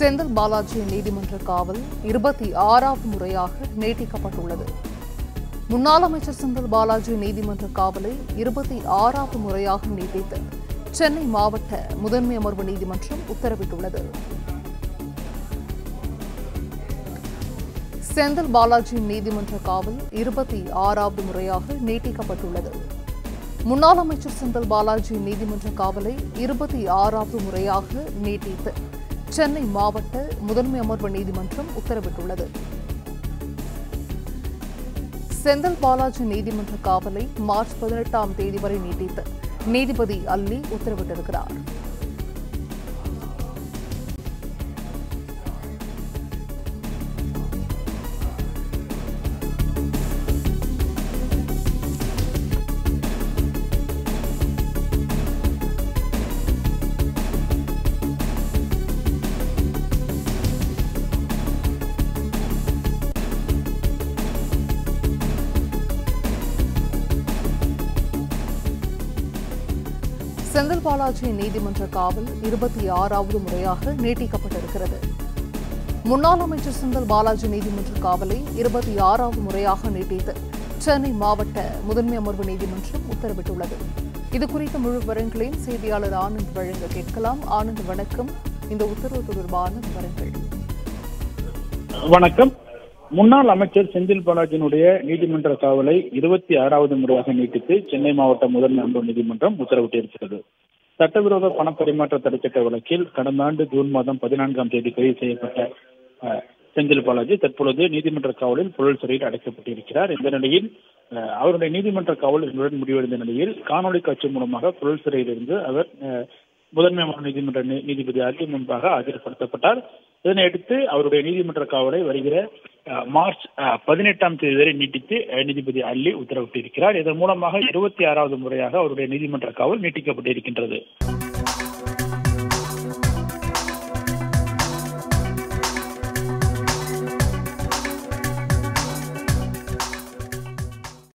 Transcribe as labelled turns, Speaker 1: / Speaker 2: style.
Speaker 1: செந்தில் பாலாஜி நீதிமன்ற காவல் இருபத்தி ஆறாவது முறையாக நீட்டிக்கப்பட்டுள்ளது முன்னாள் அமைச்சர் செந்தில் பாலாஜி நீதிமன்ற காவலை இருபத்தி ஆறாவது முறையாக நீட்டித்து சென்னை மாவட்ட முதன்மை அமர்வு நீதிமன்றம் உத்தரவிட்டுள்ளது செந்தில் பாலாஜி நீதிமன்ற காவல் இருபத்தி ஆறாவது முறையாக நீட்டிக்கப்பட்டுள்ளது முன்னாள் அமைச்சர் செந்தில் பாலாஜி நீதிமன்ற காவலை இருபத்தி ஆறாவது முறையாக நீட்டித்து சென்னை மாவட்ட முதன்மை அமர்வு நீதிமன்றம் உத்தரவிட்டுள்ளது செந்தில் பாலாஜி நீதிமன்ற காவலை மார்ச் பதினெட்டாம் தேதி வரை நீட்டித்து நீதிபதி அல்லி உத்தரவிட்டிருக்கிறார் செந்தில் பாலாஜி நீதிமன்ற காவல் இருபத்தி ஆறாவது முறையாக நீட்டிக்கப்பட்டிருக்கிறது முன்னாள் அமைச்சர் செந்தில் பாலாஜி நீதிமன்ற காவலை இருபத்தி ஆறாவது முறையாக நீட்டித்து சென்னை மாவட்ட முதன்மை அமர்வு நீதிமன்றம் உத்தரவிட்டுள்ளது இதுகுறித்த முழு விவரங்களையும் செய்தியாளர் ஆனந்த் வழங்க கேட்கலாம் ஆனந்த் வணக்கம் இந்த உத்தரவு தொடர்பான விவரங்கள்
Speaker 2: வணக்கம் முன்னாள் அமைச்சர் செந்தில் பாலாஜியினுடைய நீதிமன்ற காவலை இருபத்தி ஆறாவது முறையாக நீட்டித்து சென்னை மாவட்ட முதன்மை அமர்வு நீதிமன்றம் உத்தரவிட்டிருக்கிறது சட்டவிரோத பணப்பரிமாற்ற தடைச்சட்ட வழக்கில் கடந்த ஆண்டு ஜூன் மாதம் பதினான்காம் தேதி கைது செய்யப்பட்ட அஹ், செந்தில் பாலாஜி தற்பொழுது நீதிமன்ற காவலில் புழல் சிறையில் அடைக்கப்பட்டிருக்கிறார் இந்த நிலையில் அஹ், அவருடைய நீதிமன்ற காவல் இன்றுடன் முடிவடைந்த நிலையில் காணொலி காட்சி மூலமாக புழல் சிறையிலிருந்து அவர் அஹ், முதன்மை அமர்வு நீதிமன்ற நீ- நீதிபதி ஆர்டி முன்பாக ஆஜர்படுத்தப்பட்டார் இதனையடுத்து அவருடைய நீதிமன்ற காவலை வருகிற அஹ், மார்ச் அஹ், பதினெட்டாம் தேதி வரை நீட்டித்து அஹ், நீதிபதி அல்லி உத்தரவிட்டிருக்கிறார் இதன் மூலமாக இருபத்தி ஆறாவது முறையாக அவருடைய நீதிமன்ற காவல் நீட்டிக்கப்பட்டிருக்கின்றது